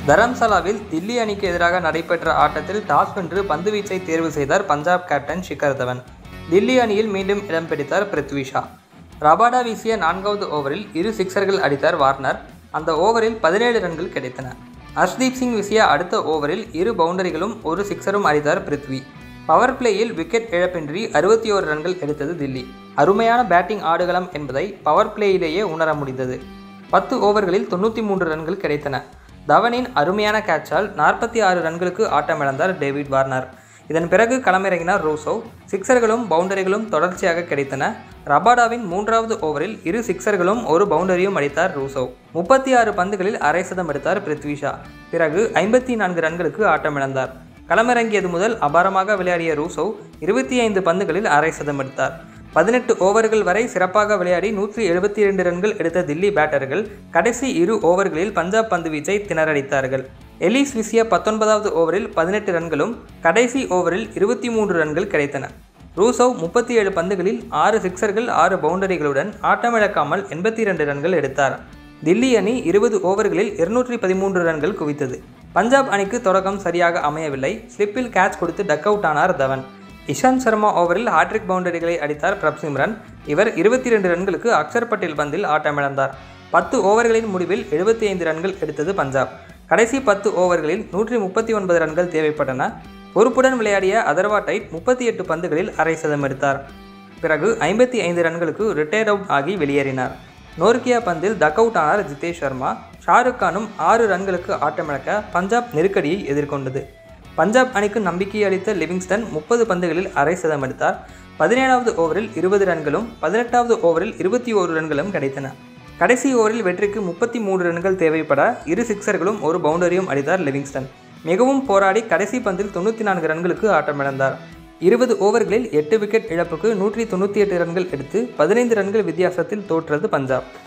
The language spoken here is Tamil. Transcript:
தரம்சாலாவில் தில்லி அணிக்கு எதிராக நடைபெற்ற ஆட்டத்தில் டாஸ் வென்று பந்துவீச்சை தேர்வு செய்தார் பஞ்சாப் கேப்டன் ஷிகர் தவன் தில்லி அணியில் மீண்டும் இடம் பிடித்தார் பிருத்வி ஷா ரபாடா வீசிய நான்காவது ஓவரில் இரு சிக்சர்கள் அடித்தார் வார்னர் அந்த ஓவரில் பதினேழு ரன்கள் கிடைத்தன ஹர்ஷ்தீப் சிங் வீசிய அடுத்த ஓவரில் இரு பவுண்டரிகளும் ஒரு சிக்சரும் அடித்தார் பிருத்வி பவர் பிளேயில் விக்கெட் இழப்பின்றி அறுபத்தி ஓரு ரன்கள் எடுத்தது தில்லி அருமையான பேட்டிங் ஆடுகளம் என்பதை பவர் பிளேயிலேயே உணர முடிந்தது பத்து ஓவர்களில் தொண்ணூற்றி மூன்று ரன்கள் கிடைத்தன தவனின் அருமையான கேட்சால் நாற்பத்தி ஆறு ரன்களுக்கு ஆட்டமிழந்தார் டேவிட் வார்னர் இதன் பிறகு களமிறங்கினார் ரோசோ சிக்சர்களும் பவுண்டரிகளும் தொடர்ச்சியாக கிடைத்தன ரபாடாவின் மூன்றாவது ஓவரில் இரு சிக்சர்களும் ஒரு பவுண்டரியும் அடித்தார் ரூசோ முப்பத்தி ஆறு பந்துகளில் அரை சதம் எடுத்தார் பிருத்வி ஷா பிறகு ஐம்பத்தி நான்கு ரன்களுக்கு ஆட்டமிழந்தார் களமிறங்கியது முதல் அபாரமாக விளையாடிய ரூசோ இருபத்தி ஐந்து பந்துகளில் அரை சதம் எடுத்தார் பதினெட்டு ஓவர்கள் வரை சிறப்பாக விளையாடி நூற்றி எழுபத்தி இரண்டு ரன்கள் எடுத்த தில்லி பேட்டர்கள் கடைசி இரு ஓவர்களில் பஞ்சாப் பந்து வீச்சை திணறடித்தார்கள் எலிஸ் வீசிய பத்தொன்பதாவது ஓவரில் பதினெட்டு ரன்களும் கடைசி ஓவரில் இருபத்தி மூன்று ரன்கள் கிடைத்தன ரூசோவ் முப்பத்தி ஏழு பந்துகளில் ஆறு சிக்சர்கள் ஆறு பவுண்டரிகளுடன் ஆட்டமிழக்காமல் எண்பத்தி இரண்டு ரன்கள் எடுத்தார் தில்லி அணி இருபது ஓவர்களில் இருநூற்றி பதிமூன்று ரன்கள் குவித்தது பஞ்சாப் அணிக்கு தொடக்கம் சரியாக அமையவில்லை ஸ்லிப்பில் கேட்ச் கொடுத்து டக் அவுட் ஆனார் தவன் இஷாந்த் சர்மா ஓவரில் ஹாட்ரிக் பவுண்டரிகளை அடித்தார் பிரப்சிம்ரன் இவர் இருபத்தி ரெண்டு ரன்களுக்கு அக்சர் பட்டேல் பந்தில் ஆட்டமிழந்தார் பத்து ஓவர்களின் முடிவில் எழுபத்தி ஐந்து ரன்கள் எடுத்தது பஞ்சாப் கடைசி பத்து ஓவர்களில் நூற்றி முப்பத்தி ஒன்பது ரன்கள் தேவைப்பட்டன பொறுப்புடன் விளையாடிய அதர்வா டைட் முப்பத்தி எட்டு பந்துகளில் அரை சதம் எடுத்தார் பிறகு ஐம்பத்தி ஐந்து ரன்களுக்கு ரிட்டையர் அவுட் ஆகி வெளியேறினார் நோர்கியா பந்தில் டக் அவுட் ஆனார் ஜிதேஷ் சர்மா ஷாருக் கானும் ஆறு ரன்களுக்கு ஆட்டமிழக்க பஞ்சாப் நெருக்கடியை எதிர்கொண்டது பஞ்சாப் அணிக்கு நம்பிக்கை அளித்த லிவிங்ஸ்டன் முப்பது பந்துகளில் அரை சதம் எடுத்தார் பதினேழாவது ஓவரில் இருபது ரன்களும் பதினெட்டாவது ஓவரில் இருபத்தி ஓரு ரன்களும் கிடைத்தன கடைசி ஓவரில் வெற்றிக்கு முப்பத்தி மூன்று ரன்கள் தேவைப்பட இரு சிக்சர்களும் ஒரு பவுண்டரியும் அடித்தார் லிவிங்ஸ்டன் மிகவும் போராடி கடைசி பந்தில் தொண்ணூற்றி நான்கு ரன்களுக்கு ஆட்டமிழந்தார் இருபது ஓவர்களில் எட்டு விக்கெட் இழப்புக்கு நூற்றி தொண்ணூற்றி எட்டு ரன்கள் எடுத்து பதினைந்து ரன்கள் வித்தியாசத்தில் தோற்றது பஞ்சாப்